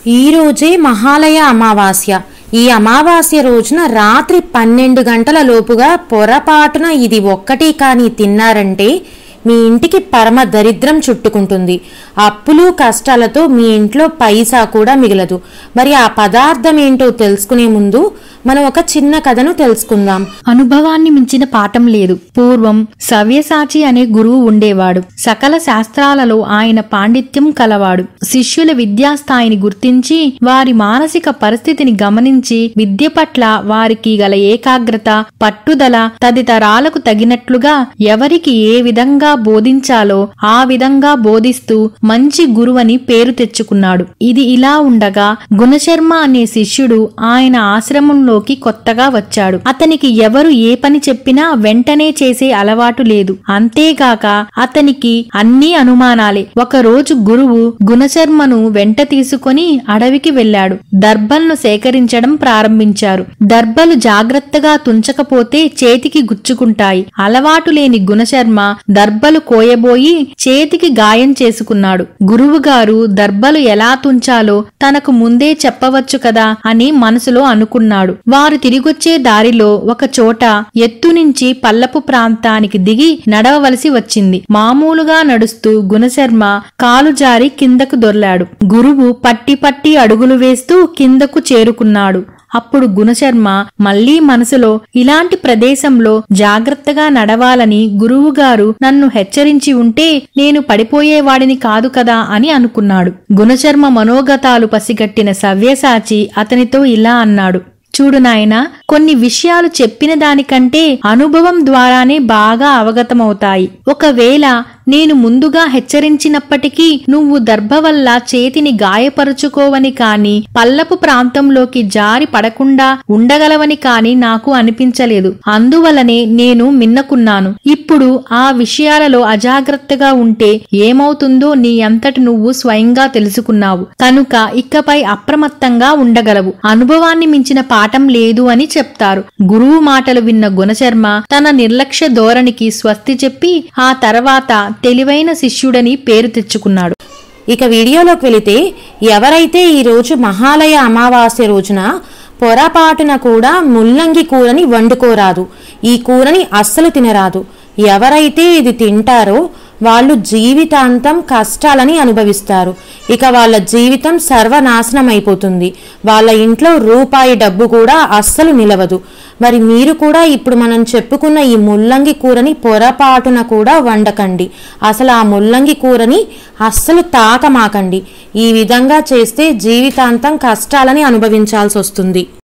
ఈ రోజే మహాలయ అమావాస్య ఈ అమావాస్య రోజున రాత్రి పన్నెండు గంటల లోపుగా పొరపాటున ఇది ఒక్కటి కానీ తిన్నారంటే మీ ఇంటికి పరమ దరిద్రం చుట్టుకుంటుంది అప్పులు కష్టాలతో మీ ఇంట్లో పైసా కూడా మిగలదు మరి ఆ పదార్థం ఏంటో తెలుసుకునే ముందు మనం ఒక చిన్న కథను తెలుసుకుందాం అనుభవాన్ని మించిన పాఠం లేదు పూర్వం సవ్యసాచి అనే గురువు ఉండేవాడు సకల శాస్త్రాలలో ఆయన పాండిత్యం కలవాడు శిష్యుల విద్యాస్థాయిని గుర్తించి వారి మానసిక పరిస్థితిని గమనించి విద్య పట్ల వారికి గల ఏకాగ్రత పట్టుదల తదితరాలకు తగినట్లుగా ఎవరికి ఏ విధంగా బోధించాలో ఆ విధంగా బోధిస్తూ మంచి గురువని పేరు తెచ్చుకున్నాడు ఇది ఇలా ఉండగా గుణశర్మ అనే శిష్యుడు ఆయన ఆశ్రమంలోకి కొత్తగా వచ్చాడు అతనికి ఎవరు ఏ పని చెప్పినా వెంటనే చేసే అలవాటు లేదు అంతేగాక అతనికి అన్ని అనుమానాలే ఒకరోజు గురువు గుణశర్మను వెంట తీసుకొని అడవికి వెళ్లాడు దర్భలను సేకరించడం ప్రారంభించారు దర్భలు జాగ్రత్తగా తుంచకపోతే చేతికి గుచ్చుకుంటాయి అలవాటు లేని గుణశర్మ దర్భలు కోయబోయి చేతికి గాయం చేసుకున్నాడు గురువుగారు దర్భలు ఎలా తుంచాలో తనకు ముందే చెప్పవచ్చు కదా అని మనసులో అనుకున్నాడు వారు తిరిగొచ్చే దారిలో ఒక చోట ఎత్తు నుంచి పల్లపు ప్రాంతానికి దిగి నడవవలసి వచ్చింది మామూలుగా నడుస్తూ గుణశర్మ కాలు జారి కిందకు దొర్లాడు గురువు పట్టి పట్టి అడుగులు వేస్తూ కిందకు చేరుకున్నాడు అప్పుడు గుణశర్మ మళ్లీ మనసులో ఇలాంటి ప్రదేశంలో జాగ్రత్తగా నడవాలని గురువుగారు నన్ను హెచ్చరించి ఉంటే నేను పడిపోయేవాడిని కాదు కదా అని అనుకున్నాడు గుణశర్మ మనోగతాలు పసిగట్టిన సవ్యసాచి అతనితో ఇలా అన్నాడు చూడు నాయనా కొన్ని విషయాలు చెప్పిన దానికంటే అనుభవం ద్వారానే బాగా అవగతమవుతాయి ఒకవేళ నేను ముందుగా హెచ్చరించినప్పటికీ నువ్వు దర్భ వల్ల చేతిని గాయపరుచుకోవని కాని పల్లపు ప్రాంతంలోకి జారి పడకుండా ఉండగలవని కాని నాకు అనిపించలేదు అందువలనే నేను మిన్నకున్నాను ఇప్పుడు ఆ విషయాలలో అజాగ్రత్తగా ఉంటే ఏమవుతుందో నీ అంతటి నువ్వు స్వయంగా తెలుసుకున్నావు కనుక ఇకపై అప్రమత్తంగా ఉండగలవు అనుభవాన్ని మించిన పాఠం లేదు అని చెప్తారు గురువు మాటలు విన్న గుణశర్మ తన నిర్లక్ష్య ధోరణికి స్వస్తి చెప్పి ఆ తర్వాత తెలివైన శిష్యుడని పేరు తెచ్చుకున్నాడు ఇక వీడియోలోకి వెళితే ఎవరైతే ఈ రోజు మహాలయ అమావాస్య రోజున పొరపాటున కూడా ముల్లంగి కూరని వండుకోరాదు ఈ కూరని అస్సలు తినరాదు ఎవరైతే ఇది తింటారో వాళ్ళు జీవితాంతం కష్టాలని అనుభవిస్తారు ఇక వాళ్ళ జీవితం సర్వనాశనం అయిపోతుంది వాళ్ళ ఇంట్లో రూపాయి డబ్బు కూడా అస్సలు నిలవదు మరి మీరు కూడా ఇప్పుడు మనం చెప్పుకున్న ఈ ముల్లంగి కూరని పొరపాటున కూడా వండకండి అసలు ఆ ముల్లంగి కూరని అస్సలు తాకమాకండి ఈ విధంగా చేస్తే జీవితాంతం కష్టాలని అనుభవించాల్సి వస్తుంది